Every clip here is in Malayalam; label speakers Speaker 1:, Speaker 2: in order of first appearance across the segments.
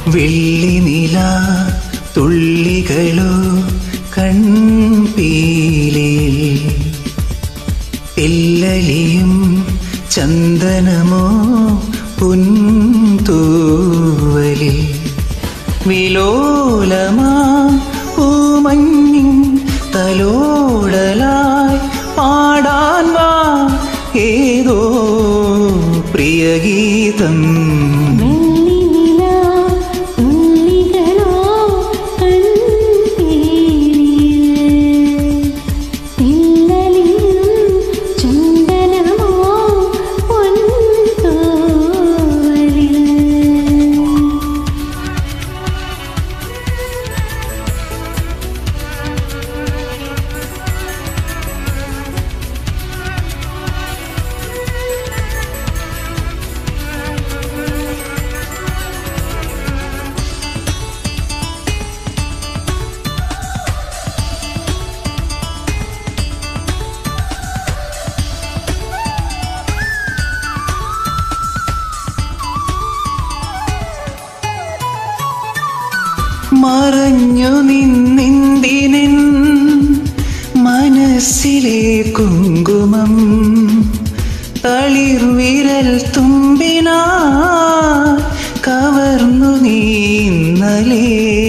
Speaker 1: വെള്ളിനില തുള്ളികളോ കൺപീലിൽ എല്ലലിയും ചന്ദനമോ പുൻതൂവലിൽ വിലോലമാ പൂമഞ്ഞിൻ തലോടലായി പാടാൻ വാ ഏതോ പ്രിയഗീതം
Speaker 2: വെള്ളിനില തുള്ളികളോ കൺപീലിൽ തിന്നലിൻ ചന്ദനമോ പൊൻതൂവലിൽ
Speaker 1: മറഞ്ഞു നിന്നിന്തിനൻ മനസ്സിലെ കുങ്കുമം തളിർവിരൽ തുമ്പിനാ കവർന്നു നീ ഇന്നലേ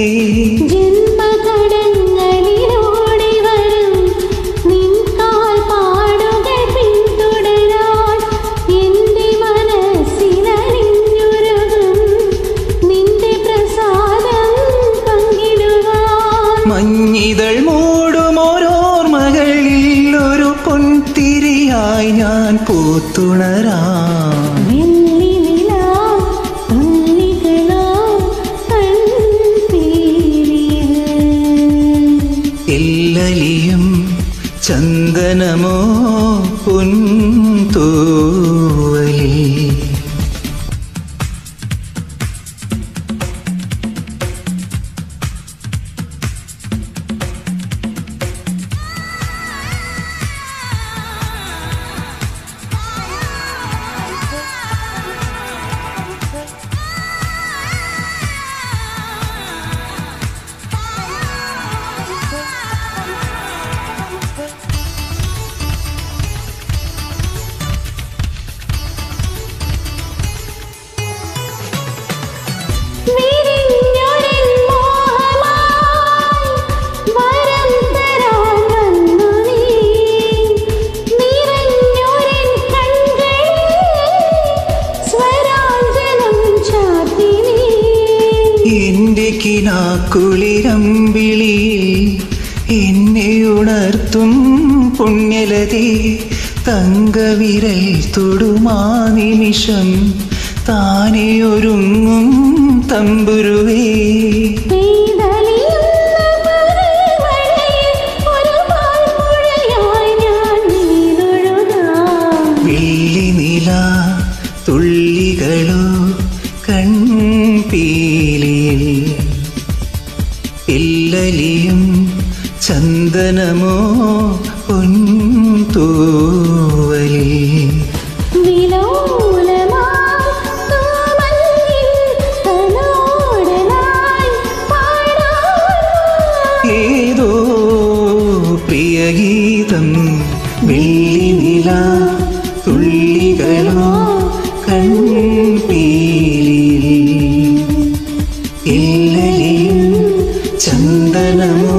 Speaker 2: ജന്മതടങ്ങളിലൂടെ വരും നിൻ കാൽപ്പാടുകൾ പിന്തുടരാൻ എന്റെ മനസ്സിലലിഞ്ഞുരുകും നിന്റെ പ്രസാദം പങ്കിടുവാൻ
Speaker 1: മഞ്ഞിതൾ മൂടുമോരോർമകളിൽ ഒരു പൊൻതിരിയായി ഞാൻ പൂത്തുണരാം
Speaker 2: വെള്ളി നില തുള്ളികളോ കൺപീലിൽ
Speaker 1: എല്ലലിയും ചന്ദനമോ പൊൻതൂവലിൽ
Speaker 2: വിരിഞ്ഞൊരിൻ മോഹമായി വരം തരാൻ വന്നു നീ നിറഞ്ഞൊരിൻ കൺകളിൽ സ്വരാഞ്ജനം ചാർത്തി നീ
Speaker 1: എന്റെ കിനാക്കുളിരമ്പിളിയിൽ എന്നെ ഉണർത്തും പുണ്യലതേ തങ്കവിരൽ തൊടുമാ നിമിഷം താനെ ഒരുങ്ങും തമ്പുരുവേ
Speaker 2: പെയ്തലിയുന്ന പനിമഴയിൽ ഒരു പാൽപ്പുഴയായി ഞാൻ നീരൊഴുകാം
Speaker 1: വെള്ളിനില തുള്ളികളോ കൺപീലിയിൽ എല്ലലിയും ചന്ദനമോ പൊൻതൂവലിൽ
Speaker 2: വിലോലമാം തൂമഞ്ഞിൻ തലോടലായി പാടാൻ
Speaker 1: ഏതോ പ്രിയഗീതം വെള്ളിനില തുള്ളികളോ കൺപീലിയിൽ എല്ലലിയും ചന്ദനമോ